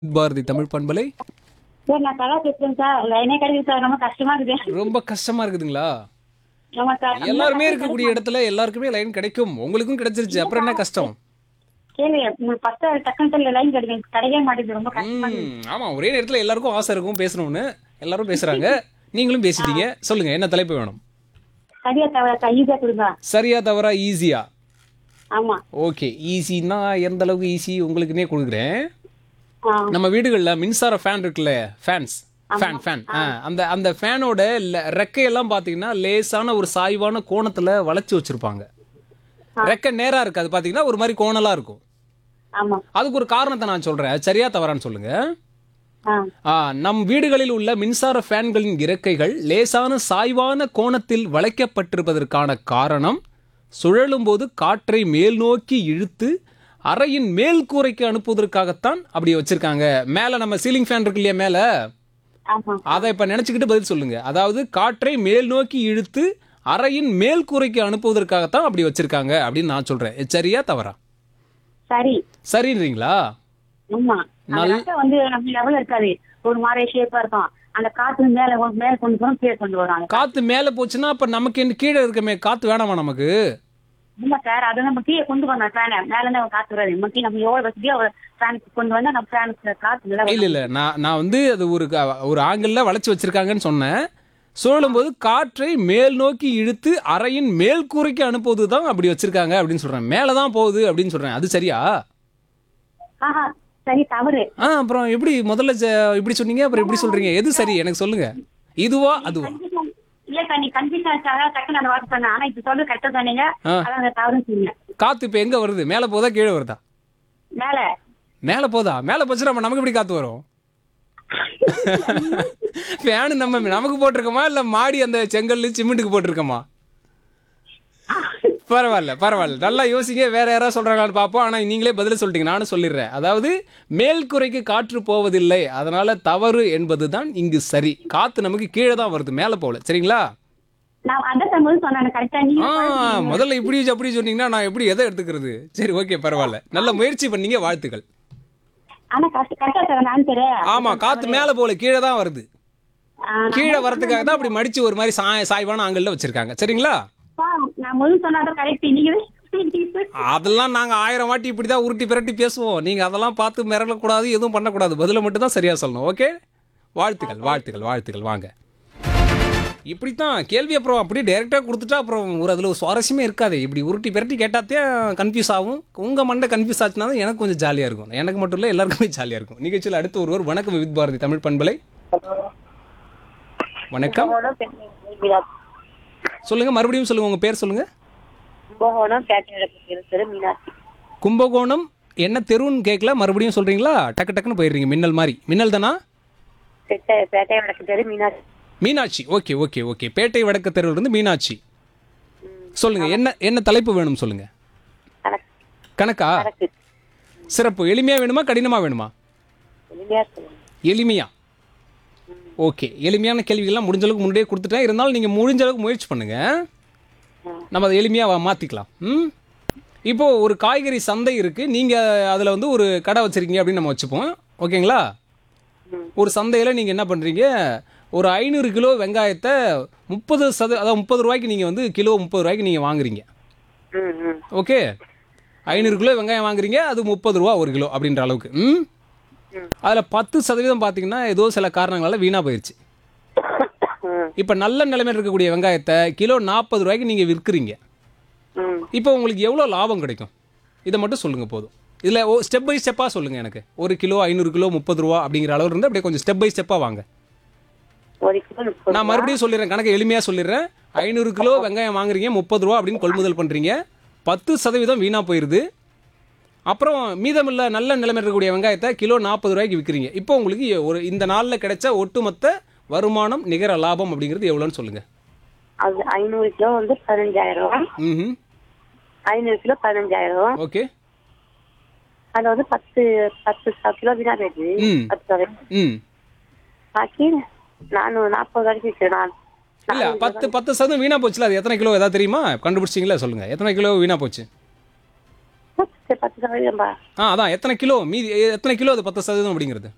பாரதி தமிழ் பண்பலை சார் நான் கலா பேசுறேன் சார் லைனே கிடைக்குது சார் ரொம்ப கஷ்டமா இருக்குது ரொம்ப கஷ்டமா இருக்குதுங்களா ஆமா சார் எல்லாருமே இருக்கக்கூடிய இடத்துல எல்லாருக்குமே லைன் கிடைக்கும் உங்களுக்கும் கிடைச்சிருச்சு அப்புறம் என்ன கஷ்டம் கேள்வி உங்களுக்கு ஃபர்ஸ்ட் டக்குனு லைன் கிடைக்கும் கிடைக்கவே மாட்டேங்குது ரொம்ப கஷ்டமா இருக்குது ம், ஆமா ஒரே நேரத்துல எல்லாருக்கும் ஆசை இருக்கும் பேசணும்னு எல்லாரும் பேசுறாங்க நீங்களும் பேசிட்டீங்க சொல்லுங்க என்ன தலைப்பு வேணும் சரியா தவிர சார் ஈஸியா கொடுங்க சரியா தவறா ஈஸியா ஆமா ஓகே ஈஸின்னா எந்த அளவுக்கு ஈஸி உங்களுக்குன்னே கொடுக்குறேன் ஆ, நம்ம வீடுகளில் மின்சார ஃபேன் இருக்குல்ல ஃபேன்ஸ் ஃபேன் ஃபேன் அந்த அந்த ஃபேனோட ரெக்கையெல்லாம் பார்த்தீங்கன்னா லேசான ஒரு சாய்வான கோணத்தில் வளைச்சி வச்சிருப்பாங்க ரெக்கை நேராக இருக்காது பார்த்தீங்கன்னா ஒரு மாதிரி கோணலாக இருக்கும் ஆமா அதுக்கு ஒரு காரணத்தை நான் சொல்கிறேன் அது சரியா தவறான்னு சொல்லுங்க ஆ ஆ, நம் வீடுகளில் உள்ள மின்சார ஃபேன்களின் இறக்கைகள் லேசான சாய்வான கோணத்தில் வளைக்கப்பட்டிருப்பதற்கான காரணம் சுழலும் போது காற்றை மேல் நோக்கி இழுத்து அறையின் மேல் கூரைக்கு அனுப்புவதற்காகத்தான் அப்படி வச்சிருக்காங்க மேலே நம்ம சீலிங் ஃபேன் இருக்கு இல்லையா மேலே ஆமா அதை இப்போ நினச்சிக்கிட்டு பதில் சொல்லுங்க அதாவது காற்றை மேல் நோக்கி இழுத்து அறையின் மேல் கூரைக்கு அனுப்புவதற்காகத்தான் அப்படி வச்சிருக்காங்க அப்படின்னு நான் சொல்றேன் இது சரியா தவறா சரி சரின்றீங்களா ஆமா அந்த ரெக்கை வந்து நம்ம லெவல் இருக்காது ஒரு மாதிரி ஷேப்பா இருக்கும் அந்த காத்து மேல மேல கொண்டு போறோம் கீழே கொண்டு வராங்க காத்து மேலே போச்சுன்னா அப்ப நமக்கு என்ன கீழே இருக்கமே காத்து வேணாமா நமக்கு ஆமா சார் அதை நம்ம கீழே கொண்டு வரணும் ஃபேனை மேல இருந்து காத்து வராது நம்ம கீழே நம்ம எவ்வளவு வசதியா ஃபேன் கொண்டு வந்தா நம்ம ஃபேனுக்கு காத்து நல்லா இல்ல இல்ல நான் நான் வந்து அது ஒரு க- ஒரு ஆங்கிள் வளைச்சு வச்சிருக்காங்கன்னு சொன்னேன் சுழலும் போது காற்றை மேல் நோக்கி இழுத்து அறையின் மேல் கூரைக்கு அனுப்புவது தான் அப்படி வச்சிருக்காங்க அப்படின்னு சொல்றேன் மேலே தான் போகுது அப்படின்னு சொல்றேன் அது சரியா ஆஹா சரி தவறு ஆ அப்புறம் எப்படி முதல்ல ஜ- இப்படி சொன்னீங்க அப்புறம் எப்படி சொல்றீங்க எது சரி எனக்கு சொல்லுங்க இதுவா அதுவா Confusion- இல்ல சார் நீ கன்ஃபியூஷன் ஆச்சாக டக்குனு அந்த வார்த்தை சொன்னேன் ஆனா இப்ப சொல்லு கரெக்டா சொன்னீங்க ஆ. அதான் அந்த தவறு சொன்னீங்க காத்து இப்போ எங்க வருது மேலே போதா கீழே வருதா மேல மேலே போதா மேலே போச்சு நம்ம நமக்கு எப்படி காத்து வரும் ஃபேனு நம்ம நமக்கு போட்டிருக்கோமா இல்லை மாடி அந்த செங்கல் சிமெண்ட்டுக்கு போட்டிருக்கோமா பரவாயில்ல பரவாயில்ல நல்லா யோசிங்க வேற யாராவது சொல்றாங்களான்னு பார்ப்போம் ஆனால் நீங்களே பதில் சொல்லிட்டீங்க நானும் சொல்லிடுறேன் அதாவது மேல் குறைக்கு காற்று போவதில்லை அதனால தவறு என்பதுதான் இங்கு சரி காத்து நமக்கு கீழே தான் வருது மேலே போகல சரிங்களா நான் அதான் சார் முதல்ல சொன்னேன் கரெக்டா நீங்க ஆ முதல்ல இப்படி அப்படி சொன்னீங்கன்னா நான் எப்படி எதை எடுத்துக்கிறது சரி ஓகே பரவாயில்ல நல்ல முயற்சி பண்ணீங்க வாழ்த்துக்கள் ஆனா கரெக்ட் கரெக்டா சார் நான் ஆன்சரு ஆமா காத்து மேலே போகல கீழே தான் வருது கீழே வரதுக்காக தான் அப்படி மடிச்சு ஒரு மாதிரி சாய் சாய்வான ஆங்கிளில் வச்சிருக்காங்க சரிங்களா நான் முதல் சொன்னாதான் கரெக்ட் நீங்க அதெல்லாம் நாங்க ஆயிரம் வாட்டி இப்படி தான் உருட்டி பிரட்டி பேசுவோம் நீங்க அதெல்லாம் பார்த்து மிரளக்கூடாது எதுவும் பண்ணக்கூடாது பதில மட்டும் தான் சரியா சொல்லணும் ஓகே வாழ்த்துக்கள் வாழ்த்துக்கள் வாழ்த்துக்கள் வாங்க இப்படித்தான் கேள்வி அப்புறம் அப்படியே டைரெக்டாக கொடுத்துட்டா அப்புறம் ஒரு அதில் ஒரு சுவாரஸ்யமே இருக்காது இப்படி உருட்டி பிரட்டி கேட்டாத்தே கன்ஃபியூஸ் ஆகும் உங்கள் மண்டை கன்ஃபியூஸ் ஆச்சுனா தான் எனக்கு கொஞ்சம் ஜாலியாக இருக்கும் எனக்கு மட்டும் இல்லை எல்லாருக்குமே ஜாலியாக இருக்கும் நிகழ்ச்சியில் அடுத்து ஒருவர் வணக்கம் வித் பாரதி தமிழ் பண்பலை வணக்கம் சொல்லுங்க மறுபடியும் சொல்லுங்க உங்க பேர் சொல்லுங்க கும்பகோணம் பேட்டை திரு மீனாட்சி கும்பகோணம் என்ன தெருன்னு கேட்கல மறுபடியும் சொல்றீங்களா டக்கு டக்குன்னு போயிடுறீங்க மின்னல் மாதிரி மின்னல் தானா பேட்டை பேட்டை வடக்கு தெரு Meenakshi Meenakshi okay okay okay Pettai வடக்கு தெருவில் இருந்து மீனாட்சி சொல்லுங்க என்ன என்ன தலைப்பு வேணும் சொல்லுங்க கணக்கு கணக்கா கணக்கு சிறப்பு எளிமையா வேணுமா கடினமா வேணுமா எளிமையா சொல்லுங்க எளிமையா ஓகே எளிமையான கேள்விகள்லாம் முடிஞ்ச அளவுக்கு முன்னாடியே கொடுத்துட்டேன் இருந்தாலும் நீங்கள் முடிஞ்ச அளவுக்கு முயற்சி பண்ணுங்க நம்ம அதை எளிமையாக மாற்றிக்கலாம் ம் இப்போ ஒரு காய்கறி சந்தை இருக்குது நீங்கள் அதில் வந்து ஒரு கடை வச்சுருக்கீங்க அப்படின்னு நம்ம வச்சுப்போம் ஓகேங்களா ஒரு சந்தையில் நீங்கள் என்ன பண்ணுறீங்க ஒரு ஐநூறு கிலோ வெங்காயத்தை முப்பது சத அதாவது முப்பது ரூபாய்க்கு நீங்கள் வந்து கிலோ முப்பது ரூபாய்க்கு நீங்கள் வாங்குறீங்க ம் ம் ஓகே ஐநூறு கிலோ வெங்காயம் வாங்குறீங்க அது முப்பது ரூபா ஒரு கிலோ அப்படின்ற அளவுக்கு ம் அதில் பத்து சதவீதம் பார்த்தீங்கன்னா ஏதோ சில காரணங்களால வீணாக போயிடுச்சு ம் இப்போ நல்ல நிலைமையில் இருக்கக்கூடிய வெங்காயத்தை கிலோ நாற்பது ரூபாய்க்கு நீங்கள் விற்கிறீங்க ம் இப்போ உங்களுக்கு எவ்வளோ லாபம் கிடைக்கும் இதை மட்டும் சொல்லுங்கள் போதும் இதில் ஓ ஸ்டெப் பை ஸ்டெப்பாக சொல்லுங்கள் எனக்கு ஒரு கிலோ ஐநூறு கிலோ முப்பது ரூபா அப்படிங்கிற அளவு இருந்து அப்படியே கொஞ்சம் ஸ்டெப் பை ஸ்டெப்பாக வாங்க ஒரு கிலோ முப்பது நான் மறுபடியும் சொல்லிடுறேன் கணக்கு எளிமையாக சொல்லிடுறேன் ஐநூறு கிலோ வெங்காயம் வாங்குறீங்க முப்பது ரூபா அப்படின்னு கொள்முதல் பண்ணுறீங்க பத்து சதவீதம் வீணாக போயிடுது அப்புறம் மீதமுள்ள நல்ல நிலைமையில் இருக்கக்கூடிய வெங்காயத்தை கிலோ நாற்பது ரூபாய்க்கு விற்கிறீங்க இப்போ உங்களுக்கு ஒரு இந்த நாளில் கிடைச்ச ஒட்டுமொத்த வருமானம் நிகர லாபம் அப்படிங்கிறது எவ்வளோன்னு சொல்லுங்கள் அது ஐநூறு கிலோ வந்து பதினஞ்சாயிரம் ரூபா ம் ஐநூறு கிலோ பதினஞ்சாயிரம் ரூபா ஓகே அது வந்து பத்து பத்து ச- கிலோ வீணா போயிடுது ம். பத்து சதவீதம் ம் பாக்கி நானூறு நாற்பது வரைக்கும் விற்கிறேன் நான் இல்ல பத்து பத்து சதவீதம் வீணா போச்சுல அது எத்தனை கிலோ ஏதாவது தெரியுமா கண்டுபிடிச்சிங்களா சொல்லுங்க எத்தனை கிலோ வீணா போச்சு பத்து பத்து சதவீதம்பா ஆ அதான் எத்தனை கிலோ மீதி எத்தனை கிலோ அது பத்து சதவீதம் அப்படிங்கிறது